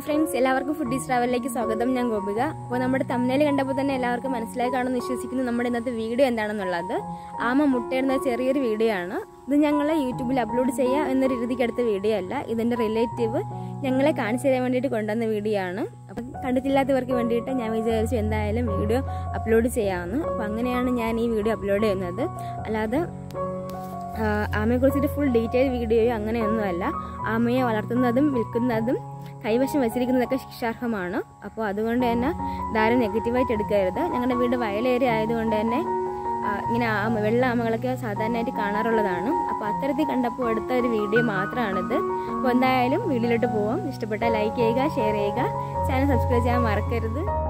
friends എല്ലാവർക്കും foodies ട്രാവലിലേക്ക് സ്വാഗതം ഞാൻ ഗോപിക അപ്പോൾ നമ്മുടെ തമിഴിൽ കണ്ടപ്പോൾ തന്നെ എല്ലാവർക്കും മനസ്സിലായി കാണുമെന്ന് വിശ്വസിക്കുന്നു നമ്മുടെ ഇന്നത്തെ വീഡിയോ എന്താണെന്നുള്ളത് ആമ മുട്ടയിടുന്ന ചെറിയൊരു വീഡിയോ ആണ് ഇത് ഞങ്ങൾ യൂട്യൂബിൽ അപ്ലോഡ് ചെയ്യുക എന്നൊരു രീതിക്ക് എടുത്ത വീഡിയോ അല്ല ഇതിൻ്റെ റിലേറ്റീവ് ഞങ്ങളെ കാണിച്ചു തരാൻ വേണ്ടിയിട്ട് കൊണ്ടുവന്ന വീഡിയോ ആണ് അപ്പം കണ്ടിട്ടില്ലാത്തവർക്ക് വേണ്ടിയിട്ട് ഞാൻ വിചാരിച്ചു എന്തായാലും വീഡിയോ അപ്ലോഡ് ചെയ്യാമെന്ന് അപ്പോൾ അങ്ങനെയാണ് ഞാൻ ഈ വീഡിയോ അപ്ലോഡ് ചെയ്യുന്നത് അല്ലാതെ ആമയെ കുറിച്ചിട്ട് ഫുൾ ഡീറ്റെയിൽ വീഡിയോയോ അങ്ങനെയൊന്നുമല്ല ആമയെ വളർത്തുന്നതും വിൽക്കുന്നതും കൈവശം വെച്ചിരിക്കുന്നതൊക്കെ ശിക്ഷാർഹമാണ് അപ്പോൾ അതുകൊണ്ട് തന്നെ ധാരാളം നെഗറ്റീവായിട്ട് എടുക്കരുത് ഞങ്ങളുടെ വീട് വയലേരിയ ആയതുകൊണ്ട് തന്നെ ആ, ഇങ്ങനെ ആമ വെള്ള ആമകളൊക്കെ സാധാരണയായിട്ട് കാണാറുള്ളതാണ് അപ്പോൾ അത്തരത്തിൽ കണ്ടപ്പോൾ എടുത്ത ഒരു വീഡിയോ മാത്രമാണിത് അപ്പോൾ എന്തായാലും വീഡിയോയിലോട്ട് പോവാം ഇഷ്ടപ്പെട്ടാൽ ലൈക്ക് ചെയ്യുക ഷെയർ ചെയ്യുക ചാനൽ സബ്സ്ക്രൈബ് ചെയ്യാൻ മറക്കരുത്